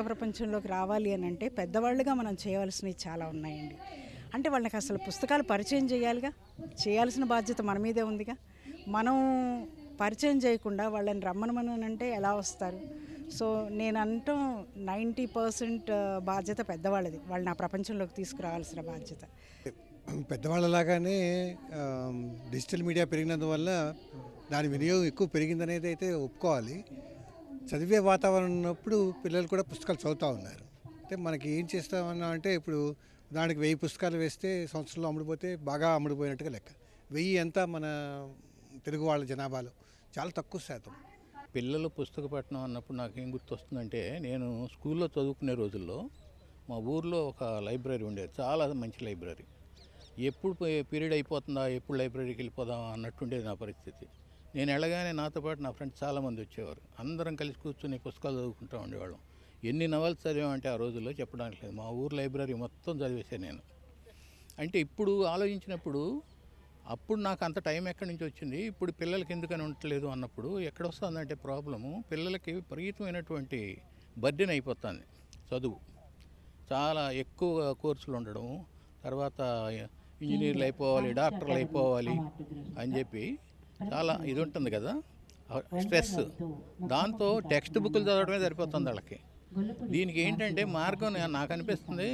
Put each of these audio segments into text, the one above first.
ప్రపంచంలోకి రావాలి అని అంటే పెద్దవాళ్ళుగా మనం చేయవలసినవి చాలా ఉన్నాయండి అంటే వాళ్ళకి అసలు పుస్తకాలు పరిచయం చేయాలిగా చేయాల్సిన బాధ్యత మన మీదే ఉందిగా మనం పరిచయం చేయకుండా వాళ్ళని రమ్మనమనంటే ఎలా వస్తారు సో నేను అంటాం నైంటీ పర్సెంట్ బాధ్యత పెద్దవాళ్ళది వాళ్ళని ఆ ప్రపంచంలోకి తీసుకురావాల్సిన బాధ్యత పెద్దవాళ్ళలాగానే ఆ, డిజిటల్ మీడియా పెరిగినందువల్ల దాని వినియోగం ఎక్కువ పెరిగిందనేది అయితే ఒప్పుకోవాలి చదివే వాతావరణం ఉన్నప్పుడు పిల్లలు కూడా పుస్తకాలు చదువుతూ ఉన్నారు అంటే మనకి ఏం చేస్తామన్నా అంటే ఇప్పుడు దానికి వెయ్యి పుస్తకాలు వేస్తే సంవత్సరంలో అమ్ముడుపోతే బాగా అమ్ముడుపోయినట్టుగా లెక్క వెయ్యి ఎంత మన తెలుగు వాళ్ళ జనాభాలో చాలా తక్కువ శాతం పిల్లలు పుస్తక పట్టణం అన్నప్పుడు నాకు ఏం గుర్తొస్తుందంటే నేను స్కూల్లో చదువుకునే రోజుల్లో మా ఊర్లో ఒక లైబ్రరీ ఉండేది చాలా మంచి లైబ్రరీ ఎప్పుడు పీ- పీరియడ్ అయిపోతుందా ఎప్పుడు లైబ్రరీకి వెళ్ళిపోదాం అన్నట్టుండేది నా పరిస్థితి నేను వెళ్ళగానే నాతో పాటు నా ఫ్రెండ్స్ చాలామంది వచ్చేవారు అందరం కలిసి కూర్చొని పుస్తకాలు చదువుకుంటూ ఉండేవాళ్ళం ఎన్ని నవల్స్ చదివామంటే ఆ రోజుల్లో చెప్పడానికి లేదు మా ఊరు లైబ్రరీ మొత్తం చదివేసాను నేను అంటే ఇప్పుడు ఆలోచించినప్పుడు అప్పుడు నాకు అంత టైం ఎక్కడి నుంచి వచ్చింది ఇప్పుడు పిల్లలకి ఎందుకని ఉండట్లేదు అన్నప్పుడు ఎక్కడ వస్తుందంటే ప్రాబ్లము పిల్లలకి విపరీతమైనటువంటి బర్డెన్ అయిపోతుంది చదువు చాలా ఎక్కువ కోర్సులు ఉండడం తర్వాత ఇంజనీర్లు అయిపోవాలి డాక్టర్లు అయిపోవాలి అని చెప్పి చాలా ఇది ఉంటుంది కదా స్ట్రెస్ దాంతో టెక్స్ట్ బుక్లు చదవడమే సరిపోతుంది వాళ్ళకి దీనికి ఏంటంటే మార్గం నా- నాకు అనిపిస్తుంది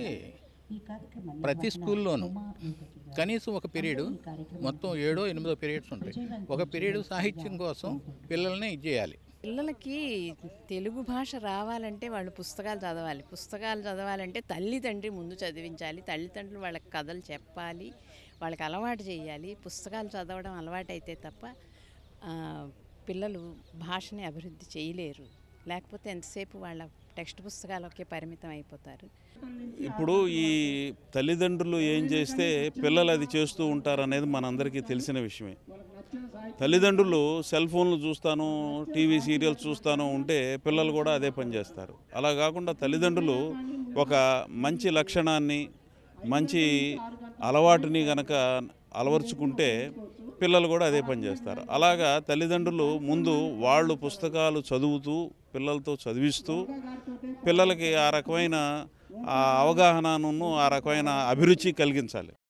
ప్రతి స్కూల్లోనూ కనీసం ఒక పీరియడ్ మొత్తం ఏడో ఎనిమిదో పీరియడ్స్ ఉంటాయి ఒక పీరియడ్ సాహిత్యం కోసం పిల్లల్ని ఇది చేయాలి పిల్లలకి తెలుగు భాష రావాలంటే వాళ్ళు పుస్తకాలు చదవాలి పుస్తకాలు చదవాలంటే తల్లిదండ్రి ముందు చదివించాలి తల్లిదండ్రులు వాళ్ళకి కథలు చెప్పాలి వాళ్ళకి అలవాటు చేయాలి పుస్తకాలు చదవడం అలవాటు అయితే తప్ప ఆ, పిల్లలు భాషని అభివృద్ధి చేయలేరు లేకపోతే ఎంతసేపు వాళ్ళ టెక్స్ట్ పుస్తకాలకే పరిమితం అయిపోతారు ఇప్పుడు ఈ తల్లిదండ్రులు ఏం చేస్తే పిల్లలు అది చేస్తూ ఉంటారనేది మనందరికీ తెలిసిన విషయమే తల్లిదండ్రులు సెల్ ఫోన్లు చూస్తాను టీవీ సీరియల్స్ చూస్తాను ఉంటే పిల్లలు కూడా అదే పని చేస్తారు అలా కాకుండా తల్లిదండ్రులు ఒక మంచి లక్షణాన్ని మంచి అలవాటుని గనక అలవర్చుకుంటే పిల్లలు కూడా అదే పని చేస్తారు అలాగా తల్లిదండ్రులు ముందు వాళ్ళు పుస్తకాలు చదువుతూ పిల్లలతో చదివిస్తూ పిల్లలకి ఆ రకమైన ఆ అవగాహనను ఆ రకమైన అభిరుచి కలిగించాలి